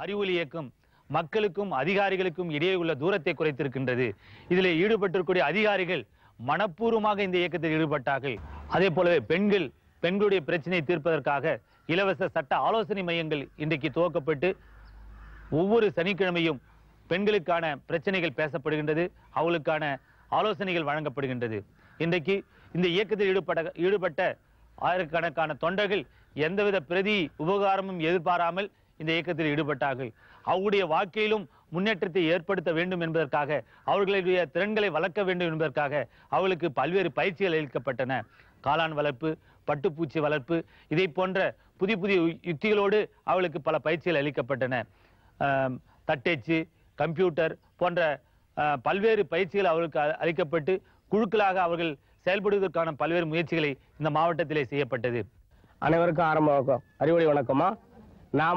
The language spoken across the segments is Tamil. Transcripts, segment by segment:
அறிவொளி இயக்கம் மக்களுக்கும் அதிகாரிகளுக்கும் இடையே உள்ள தூரத்தை குறைத்திருக்கின்றது இதில் ஈடுபட்டிருக்கக்கூடிய அதிகாரிகள் மனப்பூர்வமாக இந்த இயக்கத்தில் ஈடுபட்டார்கள் அதே போலவே பெண்கள் பெண்களுடைய பிரச்சனையை தீர்ப்பதற்காக இலவச சட்ட ஆலோசனை மையங்கள் இன்றைக்கு துவக்கப்பட்டு ஒவ்வொரு சனிக்கிழமையும் பெண்களுக்கான பிரச்சனைகள் பேசப்படுகின்றது அவர்களுக்கான ஆலோசனைகள் வழங்கப்படுகின்றது இன்றைக்கு இந்த இயக்கத்தில் ஈடுபட்ட ஈடுபட்ட ஆயிரக்கணக்கான தொண்டர்கள் எந்தவித பிரதி உபகாரமும் எதிர்பாராமல் இந்த இயக்கத்தில் ஈடுபட்டார்கள் அவருடைய வாழ்க்கையிலும் முன்னேற்றத்தை ஏற்படுத்த வேண்டும் என்பதற்காக அவர்களுடைய திறன்களை வளர்க்க வேண்டும் என்பதற்காக அவர்களுக்கு பல்வேறு பயிற்சிகள் அளிக்கப்பட்டன காளான் வளர்ப்பு பட்டுப்பூச்சி வளர்ப்பு இதை போன்ற புதிய புதிய யுக்திகளோடு அவளுக்கு பல பயிற்சிகள் அளிக்கப்பட்டன ஆம், தட்டச்சு கம்ப்யூட்டர் போன்ற ஆ, பல்வேறு பயிற்சிகள் அவர்களுக்கு அ- அளிக்கப்பட்டு குழுக்களாக அவர்கள் செயல்படுவதற்கான பல்வேறு முயற்சிகளை இந்த மாவட்டத்திலே செய்யப்பட்டது அனைவருக்கும் ஆரம்ப வணக்கம் அறிவொளி வணக்கமா நாம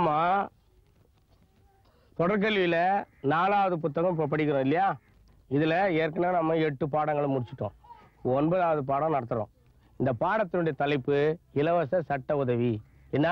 தொடர்கல்வியில நாலாவது புத்தகம் இப்போ படிக்கிறோம் இல்லையா இதுல ஏற்கனவே நம்ம எட்டு பாடங்களை முடிச்சிட்டோம் ஒன்பதாவது பாடம் நடத்துறோம் இந்த பாடத்தினுடைய தலைப்பு இலவச சட்ட உதவி என்ன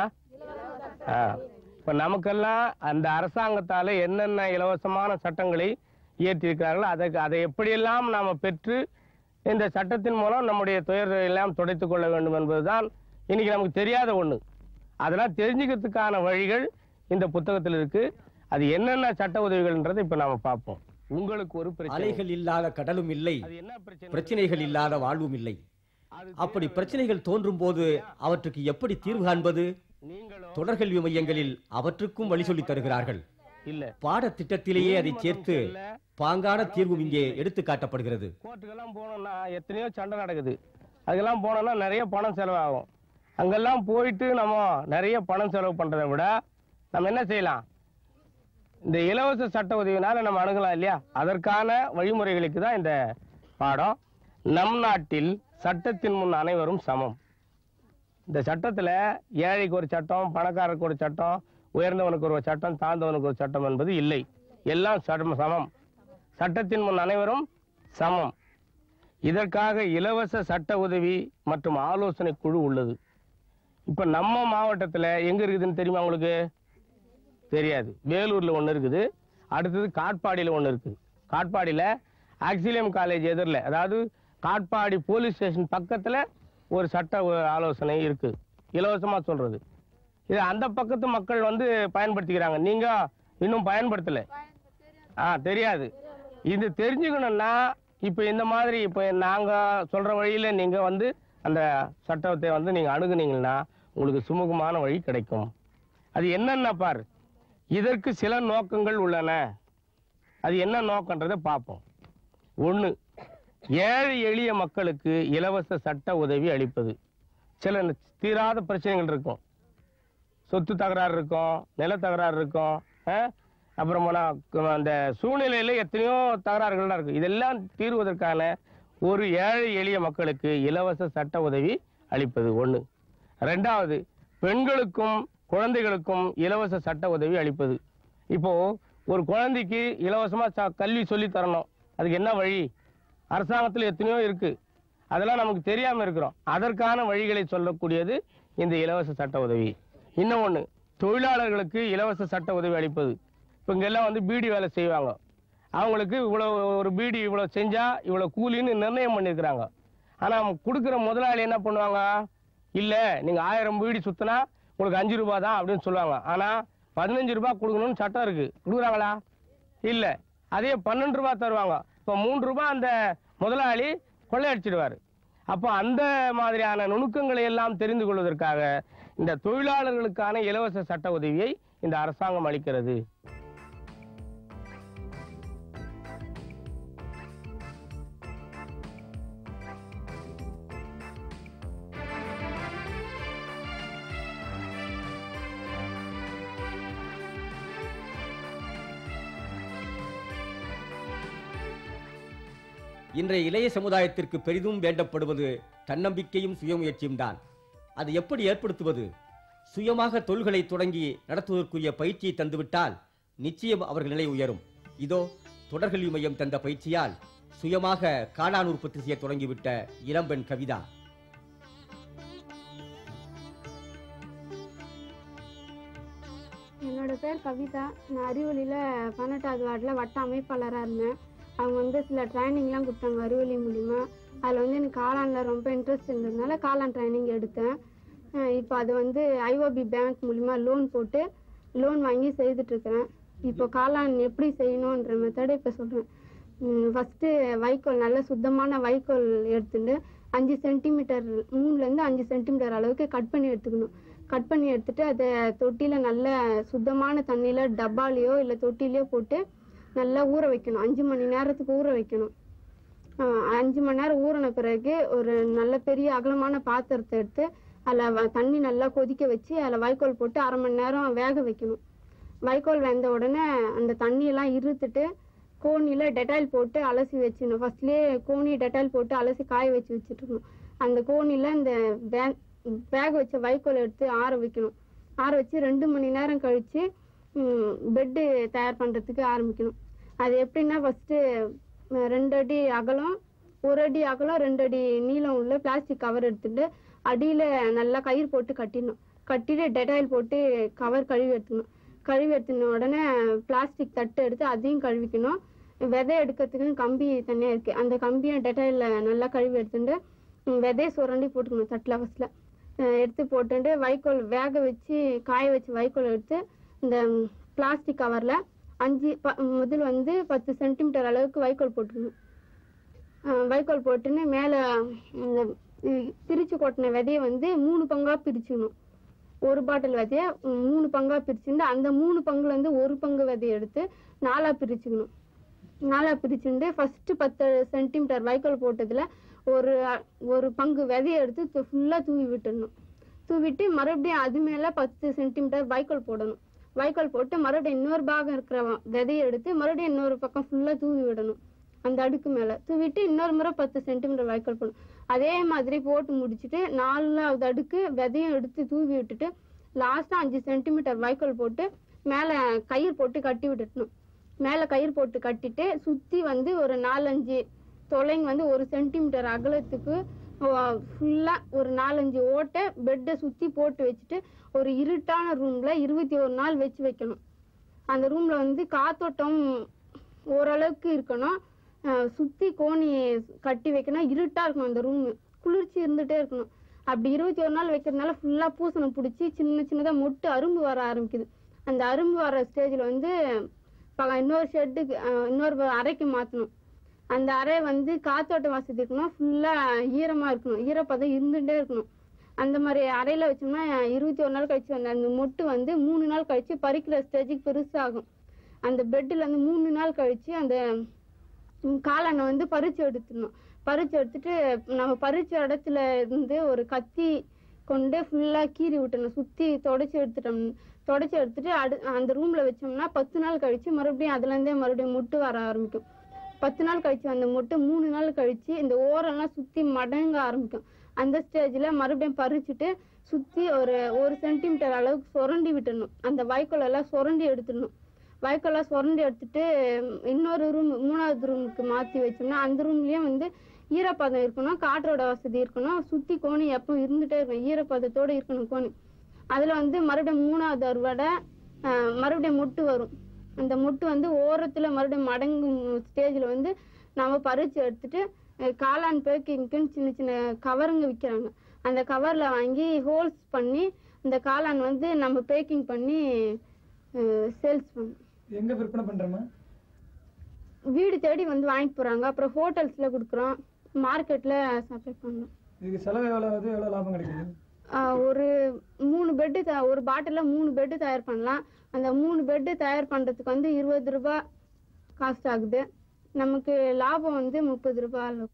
ஆ. இப்ப நமக்கெல்லாம் அந்த அரசாங்கத்தால என்னென்ன இலவசமான சட்டங்களை இயற்றியிருக்கிறார்களோ அதை அதை எப்படியெல்லாம் நாம பெற்று இந்த சட்டத்தின் மூலம் நம்முடைய துயரை எல்லாம் துடைத்துக் கொள்ள வேண்டும் என்பதுதான் இன்னைக்கு நமக்கு தெரியாத ஒண்ணு அதெல்லாம் தெரிஞ்சுக்கிறதுக்கான வழிகள் இந்த புத்தகத்தில் இருக்கு அது என்னென்ன சட்ட உதவிகள்ன்றதை இப்ப நாம பார்ப்போம் உங்களுக்கு ஒரு பிரச்சனை அலைகள் இல்லாத கடலும் இல்லை அது என்ன பிரச்சனை பிரச்சனைகள் இல்லாத வாழ்வும் இல்லை அது அப்படி பிரச்சனைகள் தோன்றும் போது அவற்றுக்கு எப்படி தீர்வு காண்பது நீங்களும் தொடர்கல்வி மையங்களில் அவற்றுக்கும் வழி சொல்லித் தருகிறார்கள் இல்ல பாடத்திட்டத்திலேயே அதை சேர்த்து பாங்கான தீர்வும் இங்கே எடுத்து காட்டப்படுகிறது கோர்ட்டுக்கெல்லாம் போனோம்னா எத்தனையோ சண்டை நடக்குது அதுக்கெல்லாம் போனோம்னா நிறைய பணம் செலவாகும் அங்கெல்லாம் போயிட்டு நம்ம நிறைய பணம் செலவு பண்றதை விட நம்ம என்ன செய்யலாம் இந்த இலவச சட்ட உதவினால நம்ம அணுகலாம் இல்லையா அதற்கான வழிமுறைகளுக்கு தான் இந்த பாடம் நம் நாட்டில் சட்டத்தின் முன் அனைவரும் சமம் இந்த சட்டத்துல ஏழைக்கு ஒரு சட்டம் பணக்காரருக்கு ஒரு சட்டம் உயர்ந்தவனுக்கு ஒரு சட்டம் தாழ்ந்தவனுக்கு ஒரு சட்டம் என்பது இல்லை எல்லாம் சட்டம் சமம் சட்டத்தின் முன் அனைவரும் சமம் இதற்காக இலவச சட்ட உதவி மற்றும் ஆலோசனை குழு உள்ளது இப்ப நம்ம மாவட்டத்துல எங்க இருக்குதுன்னு தெரியுமா உங்களுக்கு தெரியாது வேலூர்ல ஒண்ணு இருக்குது அடுத்தது காட்பாடியில ஒண்ணு இருக்குது காட்பாடியில ஆக்சிலியம் காலேஜ் எதிரில் அதாவது காட்பாடி போலீஸ் ஸ்டேஷன் பக்கத்துல ஒரு சட்ட உ- ஆலோசனை இருக்கு இலவசமா சொல்றது இது அந்த பக்கத்து மக்கள் வந்து பயன்படுத்திக்கிறாங்க நீங்க இன்னும் பயன்படுத்தல ஆ தெரியாது இது தெரிஞ்சுக்கணும்னா இப்போ இந்த மாதிரி இப்போ நாங்க சொல்ற வழியில நீங்க வந்து அந்த சட்டத்தை வந்து நீங்க அணுகுனீங்கன்னா உங்களுக்கு சுமூகமான வழி கிடைக்கும் அது என்னென்ன பார் இதற்கு சில நோக்கங்கள் உள்ளன அது என்ன நோக்கன்றதை பார்ப்போம் ஒன்று ஏழை எளிய மக்களுக்கு இலவச சட்ட உதவி அளிப்பது சில தீராத பிரச்சனைகள் இருக்கும் சொத்து தகராறு இருக்கும் நில தகராறு இருக்கும் ஆ? அப்புறம் போனா க- அந்த சூழ்நிலையில எத்தனையோ தகராறுகள்லாம் இருக்கு இதெல்லாம் தீர்வதற்கான ஒரு ஏழை எளிய மக்களுக்கு இலவச சட்ட உதவி அளிப்பது ஒண்ணு ரெண்டாவது பெண்களுக்கும் குழந்தைகளுக்கும் இலவச சட்ட உதவி அளிப்பது இப்போ ஒரு குழந்தைக்கு இலவசமா ச- கல்வி சொல்லி தரணும் அதுக்கு என்ன வழி அரசாங்கத்தில் எத்தனையோ இருக்கு அதெல்லாம் நமக்கு தெரியாம இருக்கிறோம் அதற்கான வழிகளை சொல்லக்கூடியது இந்த இலவச சட்ட உதவி இன்னும் ஒண்ணு தொழிலாளர்களுக்கு இலவச சட்ட உதவி அளிப்பது இப்போ இங்கெல்லாம் வந்து பீடி வேலை செய்வாங்க அவங்களுக்கு இவ்வளவு ஒரு பீடி இவ்வளவு செஞ்சா இவ்வளவு கூலின்னு நிர்ணயம் பண்ணியிருக்கிறாங்க ஆனா அவங்க கொடுக்குற முதலாளி என்ன பண்ணுவாங்க இல்ல நீங்க ஆயிரம் பீடி சுத்தினா உங்களுக்கு அஞ்சு ரூபாய் தான் அப்படின்னு சொல்லுவாங்க ஆனா பதினஞ்சு ரூபாய் கொடுக்கணும்னு சட்டம் இருக்கு கொடுக்குறாங்களா இல்ல அதே பன்னெண்டு ரூபாய் தருவாங்க இப்போ மூன்று ரூபாய் அந்த முதலாளி கொள்ளையடிச்சிடுவாரு அப்போ அந்த மாதிரியான நுணுக்கங்களை எல்லாம் தெரிந்து கொள்வதற்காக இந்த தொழிலாளர்களுக்கான இலவச சட்ட உதவியை இந்த அரசாங்கம் அளிக்கிறது இன்றைய இளைய சமுதாயத்திற்கு பெரிதும் வேண்டப்படுவது தன்னம்பிக்கையும் சுயமுயற்சியும் தான் அது எப்படி ஏற்படுத்துவது சுயமாக தொழில்களை தொடங்கி நடத்துவதற்குரிய பயிற்சியை தந்துவிட்டால் நிச்சயம் அவர்கள் நிலை உயரும் இதோ தொடர்கல்வி மையம் தந்த பயிற்சியால் சுயமாக காளான் உற்பத்தி செய்ய தொடங்கிவிட்ட இளம்பெண் கவிதா என்னோட பேர் கவிதா நான் அறிவொளியில் பதினெட்டாவது வார்டில் வட்ட அமைப்பாளராக இருந்தேன் அவங்க வந்து சில ட்ரைனிங்லாம் கொடுத்தாங்க அறிவொளி மூலிமா அதில் வந்து எனக்கு காளானில் ரொம்ப இன்ட்ரெஸ்ட் இருந்ததுனால காளான் ட்ரைனிங் எடுத்தேன் அஹ் இப்போ அது வந்து ஐஓபி பேங்க் மூலிமா லோன் போட்டு லோன் வாங்கி செய்துட்ருக்கிறேன் இப்போ காளான் எப்படி செய்யணுன்ற மெத்தடை இப்போ சொல்கிறேன் ஃபஸ்ட்டு வைக்கோல் நல்ல சுத்தமான வைக்கோல் எடுத்துட்டு அஞ்சு சென்டிமீட்டர் மூணுலேருந்து அஞ்சு சென்டிமீட்டர் அளவுக்கு கட் பண்ணி எடுத்துக்கணும் கட் பண்ணி எடுத்துட்டு அதை தொட்டியில் நல்ல சுத்தமான தண்ணியில் டப்பாலேயோ இல்லை தொட்டிலையோ போட்டு நல்லா ஊற வைக்கணும் அஞ்சு மணி நேரத்துக்கு ஊற வைக்கணும் ஆஹ் அஞ்சு மணி நேரம் ஊறின பிறகு ஒரு நல்ல பெரிய அகலமான பாத்திரத்தை எடுத்து அதில் தண்ணி நல்லா கொதிக்க வச்சு அதில் வைக்கோல் போட்டு அரை மணி நேரம் வேக வைக்கணும் வைக்கோல் வெந்த உடனே அந்த தண்ணியெல்லாம் இருத்துட்டு கோணியில் டெட்டாயில் போட்டு அலசி வச்சிடணும் ஃபர்ஸ்ட்லேயே கோணி டெட்டாயில் போட்டு அலசி காய வச்சு வச்சுட்டுருக்கணும் அந்த கோணியில் இந்த வே வேக வச்ச வைக்கோல் எடுத்து ஆற வைக்கணும் ஆற வச்சு ரெண்டு மணி நேரம் கழித்து பெட்டு தயார் பண்ணுறதுக்கு ஆரம்பிக்கணும் அது எப்படின்னா ஃபஸ்ட்டு ரெண்டு அடி அகலம் ஒரு அடி அகலம் ரெண்டு அடி நீளம் உள்ள பிளாஸ்டிக் கவர் எடுத்துட்டு அடியில் நல்லா கயிறு போட்டு கட்டிடணும் கட்டிட்டு டெட்டாயில் போட்டு கவர் கழுவி எடுத்துக்கணும் கழுவி எடுத்துன உடனே பிளாஸ்டிக் தட்டு எடுத்து அதையும் கழுவிக்கணும் விதை எடுக்கிறதுக்குன்னு கம்பி தனியாக இருக்குது அந்த கம்பியை டெட்டாயில் நல்லா கழுவி எடுத்துட்டு ம், விதைய சுரண்டி போட்டுக்கணும் தட்டில் ஃபஸ்ட்டில் எடுத்து போட்டுட்டு வைக்கோல் வேக வச்சு காய வச்சு வைக்கோல் எடுத்து இந்த பிளாஸ்டிக் கவரில் அஞ்சு ப முதல் வந்து பத்து சென்டிமீட்டர் அளவுக்கு வைக்கோல் போட்டுக்கணும் அஹ் வைக்கோல் போட்டுன்னு மேலே இந்த இ- பிரிச்சு கொட்டின விதைய வந்து மூணு பங்காக பிரிச்சுக்கணும் ஒரு பாட்டில் விதைய மூணு பங்காக பிரிச்சுட்டு அந்த மூணு பங்குல இருந்து ஒரு பங்கு விதைய எடுத்து நாலாக பிரிச்சுக்கணும் நாலாக பிரிச்சுட்டு ஃபஸ்ட்டு பத்து சென்டிமீட்டர் வைக்கோல் போட்டதில் ஒரு அ- ஒரு பங்கு விதைய எடுத்து ஃபுல்லாக தூவி விட்டுடணும் தூவிட்டு மறுபடியும் அது மேலே பத்து சென்டிமீட்டர் வைக்கோல் போடணும் வைக்கோல் போட்டு மறுபடியும் இன்னொரு பாகம் இருக்கிற வ- விதைய எடுத்து மறுபடியும் இன்னொரு பக்கம் ஃபுல்லாக தூவி விடணும் அந்த அடுக்கு மேலே தூவிட்டு இன்னொரு முறை பத்து சென்டிமீட்டர் வைக்கோல் போடணும் அதே மாதிரி போட்டு முடிச்சுட்டு நாலாவது அடுக்கு விதையும் எடுத்து தூவி விட்டுட்டு லாஸ்ட்டாக அஞ்சு சென்டிமீட்டர் வைக்கோல் போட்டு மேலே கயிறு போட்டு கட்டி விட்டுட்டணும் மேலே கயிறு போட்டு கட்டிட்டு சுற்றி வந்து ஒரு நாலஞ்சு தொலைங்க வந்து ஒரு சென்டிமீட்டர் அகலத்துக்கு ஃபுல்லாக ஒரு நாலஞ்சு ஓட்டை பெட்டை சுற்றி போட்டு வச்சுட்டு ஒரு இருட்டான ரூமில் இருபத்தி ஒரு நாள் வச்சு வைக்கணும் அந்த ரூமில் வந்து காத்தோட்டம் ஓரளவுக்கு இருக்கணும் அஹ் சுத்தி கோணி கட்டி வைக்கணும் இருட்டா இருக்கணும் அந்த ரூம் குளிர்ச்சி இருந்துட்டே இருக்கணும் அப்படி இருபத்தி ஒரு நாள் வைக்கிறதுனால ஃபுல்லா பூசணம் பிடிச்சி சின்ன சின்னதா மொட்டு அரும்பு வர ஆரம்பிக்குது அந்த அரும்பு வர ஸ்டேஜ்ல வந்து ப- இன்னொரு ஷெட்டுக்கு இன்னொரு அறைக்கு மாத்தணும் அந்த அறை வந்து காத்தோட்ட வசதி இருக்கணும் ஃபுல்லா ஈரமா இருக்கணும் ஈரப்பதம் இருந்துட்டே இருக்கணும் அந்த மாதிரி அறையில வச்சோம்னா இருபத்தி ஒரு நாள் கழிச்சு அந்த அந்த மொட்டு வந்து மூணு நாள் கழிச்சு பறிக்கிற ஸ்டேஜுக்கு பெருசாகும் அந்த பெட்டில் வந்து மூணு நாள் கழிச்சு அந்த ம், காளானை வந்து பறிச்சு எடுத்துடணும் பறிச்சு எடுத்துட்டு நம்ம பறிச்ச இடத்துல இருந்து ஒரு கத்தி கொண்டு ஃபுல்லாக கீறி விட்டணும் சுற்றி தொடச்சி எடுத்துட்டோம் தொடச்சி எடுத்துட்டு அடு அந்த ரூமில் வச்சோம்னா பத்து நாள் கழிச்சு மறுபடியும் அதுலேருந்தே மறுபடியும் முட்டு வர ஆரம்பிக்கும் பத்து நாள் கழிச்சு அந்த முட்டை மூணு நாள் கழிச்சு இந்த ஓரெல்லாம் சுற்றி மடங்க ஆரம்பிக்கும் அந்த ஸ்டேஜில் மறுபடியும் பறிச்சுட்டு சுற்றி ஒரு ஒரு சென்டிமீட்டர் அளவுக்கு சுரண்டி விட்டுடணும் அந்த வைக்கோல் எல்லாம் சுரண்டி எடுத்துடணும் வைக்கோல்லாம் சுரண்டி எடுத்துட்டு ம், இன்னொரு ரூம் மூணாவது ரூமுக்கு மாற்றி வச்சோம்னா அந்த ரூம்லேயும் வந்து ஈரப்பதம் இருக்கணும் காற்றோட வசதி இருக்கணும் சுற்றி கோணி எப்போ இருந்துகிட்டே இருக்கணும் ஈரப்பதத்தோடு இருக்கணும் கோணி அதில் வந்து மறுபடியும் மூணாவது அறுவடை அஹ், மறுபடியும் முட்டு வரும் அந்த முட்டு வந்து ஓரத்தில் மறுபடியும் மடங்கும் ஸ்டேஜில் வந்து நம்ம பறித்து எடுத்துட்டு அஹ், காளான் பேக்கிங்க்குன்னு சின்ன சின்ன கவருங்க விற்கிறாங்க அந்த கவரில் வாங்கி ஹோல்ஸ் பண்ணி இந்த காளான் வந்து நம்ம பேக்கிங் பண்ணி சேல்ஸ் பண்ணோம் எங்க விற்பனை பண்றேம்மா வீடு தேடி வந்து வாங்கிட்டு போகிறாங்க அப்புறம் ஹோட்டல்ஸில் கொடுக்குறோம் மார்க்கெட்டில் சப்ளை பண்ணோம் இதுக்கு செலவு எவ்வளவு ஆகுது எவ்வளவு லாபம் கிடைக்குது ஆஹ் ஒரு மூணு பெட்டு த ஒரு பாட்டிலில் மூணு பெட்டு தயார் பண்ணலாம் அந்த மூணு பெட்டு தயார் பண்ணுறதுக்கு வந்து இருபது ரூபாய் காஸ்ட் ஆகுது நமக்கு லாபம் வந்து முப்பது ரூபாய் அளவு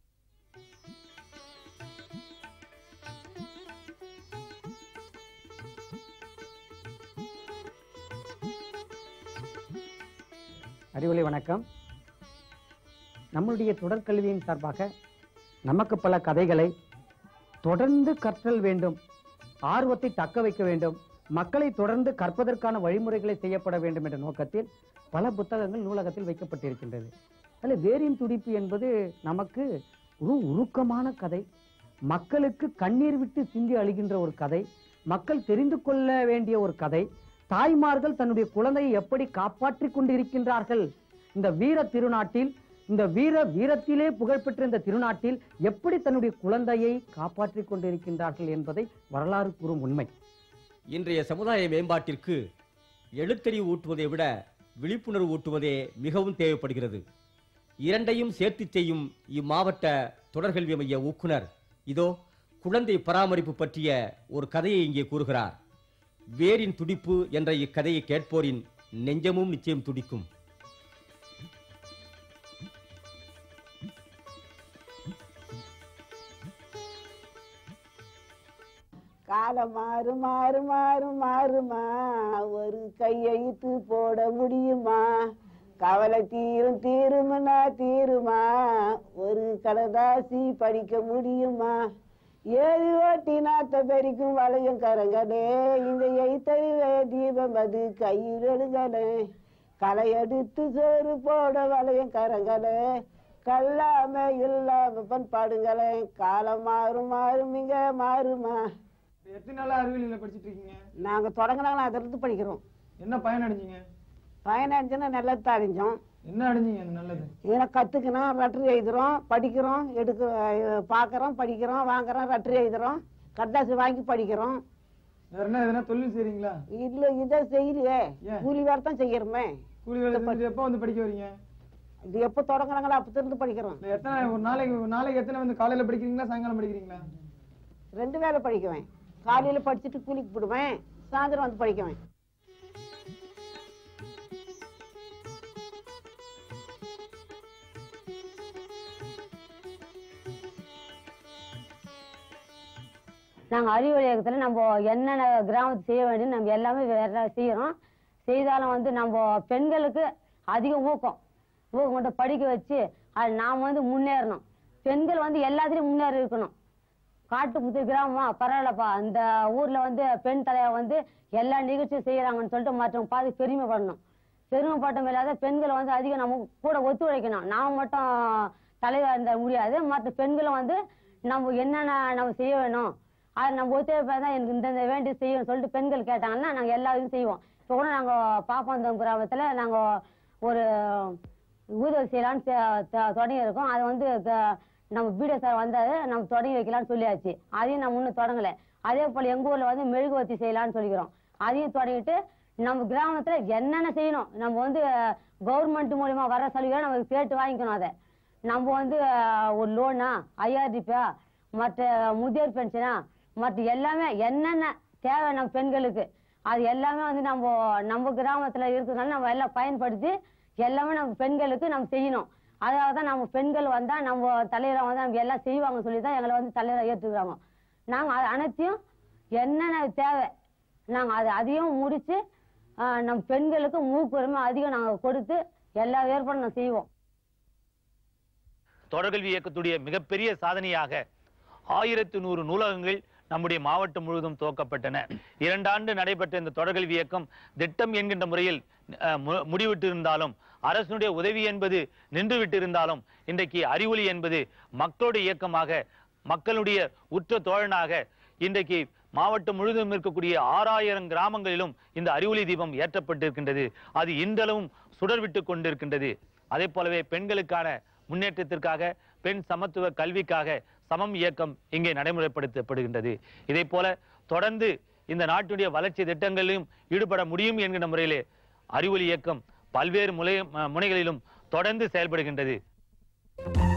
அறிவுரை வணக்கம் நம்முடைய தொடர்கல்வியின் சார்பாக நமக்கு பல கதைகளை தொடர்ந்து கற்றல் வேண்டும் ஆர்வத்தை தக்க வைக்க வேண்டும் மக்களை தொடர்ந்து கற்பதற்கான வழிமுறைகளை செய்யப்பட வேண்டும் என்ற நோக்கத்தில் பல புத்தகங்கள் நூலகத்தில் வைக்கப்பட்டிருக்கின்றது அதில் வேரின் துடிப்பு என்பது நமக்கு ஒரு உருக்கமான கதை மக்களுக்கு கண்ணீர் விட்டு சிந்தி அழுகின்ற ஒரு கதை மக்கள் தெரிந்து கொள்ள வேண்டிய ஒரு கதை தாய்மார்கள் தன்னுடைய குழந்தையை எப்படி காப்பாற்றிக் கொண்டிருக்கின்றார்கள் இந்த வீர திருநாட்டில் இந்த வீர வீரத்திலே புகழ்பெற்ற இந்த திருநாட்டில் எப்படி தன்னுடைய குழந்தையை காப்பாற்றிக் கொண்டிருக்கின்றார்கள் என்பதை வரலாறு கூறும் உண்மை இன்றைய சமுதாய மேம்பாட்டிற்கு எழுத்தறிவு ஊட்டுவதை விட விழிப்புணர்வு ஊட்டுவதே மிகவும் தேவைப்படுகிறது இரண்டையும் சேர்த்து செய்யும் இம்மாவட்ட தொடர்கல்வி மைய ஊக்குனர் இதோ குழந்தை பராமரிப்பு பற்றிய ஒரு கதையை இங்கே கூறுகிறார் வேரின் துடிப்பு என்ற இக்கதையை கேட்போரின் நெஞ்சமும் நிச்சயம் துடிக்கும் காலம் மாறு மாறு மாறு மாறுமா ஒரு கையெழுத்து போட முடியுமா கவலை தீரும் தீருமனா தீருமா ஒரு கடதாசி படிக்க முடியுமா ஏழு ஓட்டி நாத்த பெரிக்கும் வளையும் கரங்களே இந்த எய்த்தறிவே தீபம் அது கையில் எடுங்களே களை எடுத்து சோறு போட வளையும் கரங்களே கல்லாம இல்லாம பண்பாடுங்களே காலம் மாறும் மாறும் இங்க மாறுமா எத்தனை நாளா அறிவியலில் படிச்சிட்டு இருக்கீங்க நாங்க தொடங்கினாலும் அதிலிருந்து படிக்கிறோம் என்ன பயன் அடைஞ்சீங்க பயன் அடைஞ்சுன்னா நல்லது தான் அடைஞ்சோம் என்ன அடைஞ்சீங்க அது நல்லது ஏன்னா கற்றுக்கணும் லெட்ரு எழுதுறோம் படிக்கிறோம் எடுக்க அஹ், பார்க்கறோம் படிக்கிறோம் வாங்குறோம் லெட்ரு எழுதுறோம் கட்டாசி வாங்கி படிக்கிறோம் வேற என்ன எதனா தொழில் செய்றீங்களா இல்லை இதை செய்யலையே ஏன்? கூலி வேறு தான் செய்யறோமே கூலி வேலை செஞ்சுட்டு எப்போ வந்து படிக்க வரீங்க இது எப்போ தொடங்குறாங்களோ அப்போ இருந்து படிக்கிறோம் இல்ல எத்தனை ஒரு நாளைக்கு ஒரு நாளைக்கு எத்தனை வந்து காலையில படிக்கிறீங்களா சாயங்காலம் படிக்கிறீங்களா ரெண்டு வேளை படிக்குவேன் காலையில் படிச்சுட்டு கூலிக்கு போடுவேன் சாயந்தரம் வந்து படிக்குவேன் நாங்கள் அறிவொளி இயக்கத்தில் நம்ம என்னென்ன கிராமத்து செய்ய வேண்டியது நம்ம எல்லாமே வேற செய்கிறோம் செய்தாலும் வந்து நம்ம பெண்களுக்கு அதிக ஊக்கம் ஊக்கம் மட்டும் படிக்க வச்சு அது நாம் வந்து முன்னேறணும் பெண்கள் வந்து எல்லாத்துலேயும் முன்னேறி இருக்கணும் காட்டுப்புத்து கிராமமா பரவாயில்லப்பா அந்த ஊரில் வந்து பெண் தலைவர் வந்து எல்லா நிகழ்ச்சியும் செய்கிறாங்கன்னு சொல்லிட்டு மற்றவங்க பார்த்து பெருமைப்படணும் பெருமைப்பட்டம் இல்லாத பெண்களை வந்து அதிகம் நம்ம கூட ஒத்துழைக்கணும் நாம் மட்டும் தலைவர் இருந்த முடியாது மற்ற பெண்களும் வந்து நம்ம என்னென்ன நம்ம செய்ய வேணும் அது நம்ம ஒத்துழைப்பா தான் எனக்கு இந்த இந்த வேண்டி செய்யணும்னு சொல்லிட்டு பெண்கள் கேட்டாங்கன்னா நாங்கள் எல்லா இதுவும் செய்வோம் இப்போ கூட நாங்கள் பாப்பாந்தம் கிராமத்தில் நாங்கள் ஒரு உதவி செய்யலான்னு தெ- தெ- தொடங்கி இருக்கோம் அது வந்து க- நம்ம பிடிஓ சார் வந்தாரு நம்ம தொடங்கி வைக்கலாம்னு சொல்லியாச்சு அதையும் நம்ம இன்னும் தொடங்கலை அதே போல் எங்கள் ஊரில் வந்து மெழுகுவர்த்தி செய்யலாம்னு சொல்லிக்கிறோம் அதையும் தொடங்கிட்டு நம்ம கிராமத்தில் என்னென்ன செய்யணும் நம்ம வந்து கவர்மெண்ட் மூலியமா வர சலுகை நம்ம கேட்டு வாங்கிக்கணும் அதை நம்ம வந்து அஹ், ஒரு லோனா ஐஆர்டிபா மற்ற முதியோர் பென்ஷனா மற்ற எல்லாமே என்னென்ன தேவை நம்ம பெண்களுக்கு அது எல்லாமே வந்து நம்ம நம்ம கிராமத்தில் இருக்கிறதுனால நம்ம எல்லாம் பயன்படுத்தி எல்லாமே நம்ம பெண்களுக்கு நம்ம செய்யணும் அதாவது தான் நம்ம பெண்கள் வந்தால் நம்ம தலைவராக வந்தால் நம்ம எல்லாம் செய்வாங்கன்னு சொல்லி தான் எங்களை வந்து தலைவராக ஏற்றுக்கிறாங்க நாங்கள் அது அனைத்தையும் என்னென்ன தேவை நாங்கள் அது அதையும் முடித்து நம்ம பெண்களுக்கு மூக்குரிமை அதிகம் நாங்கள் கொடுத்து எல்லா ஏற்பாடும் நாங்கள் செய்வோம் தொடர்கல்வி இயக்கத்துடைய மிகப்பெரிய சாதனையாக ஆயிரத்து நூறு நூலகங்கள் நம்முடைய மாவட்டம் முழுவதும் துவக்கப்பட்டன இரண்டாண்டு நடைபெற்ற இந்த தொடர்கல்வி இயக்கம் திட்டம் என்கின்ற முறையில் அஹ், மு- முடிவிட்டிருந்தாலும் அரசனுடைய உதவி என்பது நின்றுவிட்டிருந்தாலும் இன்றைக்கு அறிவொளி என்பது மக்களுடைய இயக்கமாக மக்களுடைய உற்ற தோழனாக இன்றைக்கு மாவட்டம் முழுவதும் இருக்கக்கூடிய ஆறாயிரம் கிராமங்களிலும் இந்த அறிவொளி தீபம் ஏற்றப்பட்டிருக்கின்றது அது இன்றளவும் சுடர்விட்டு கொண்டிருக்கின்றது அதே போலவே பெண்களுக்கான முன்னேற்றத்திற்காக பெண் சமத்துவ கல்விக்காக சமம் இயக்கம் இங்கே நடைமுறைப்படுத்தப்படுகின்றது இதே போல தொடர்ந்து இந்த நாட்டுடைய வளர்ச்சி திட்டங்களிலும் ஈடுபட முடியும் என்கிற முறையிலே அறிவொளி இயக்கம் பல்வேறு முனை முனைகளிலும் தொடர்ந்து செயல்படுகின்றது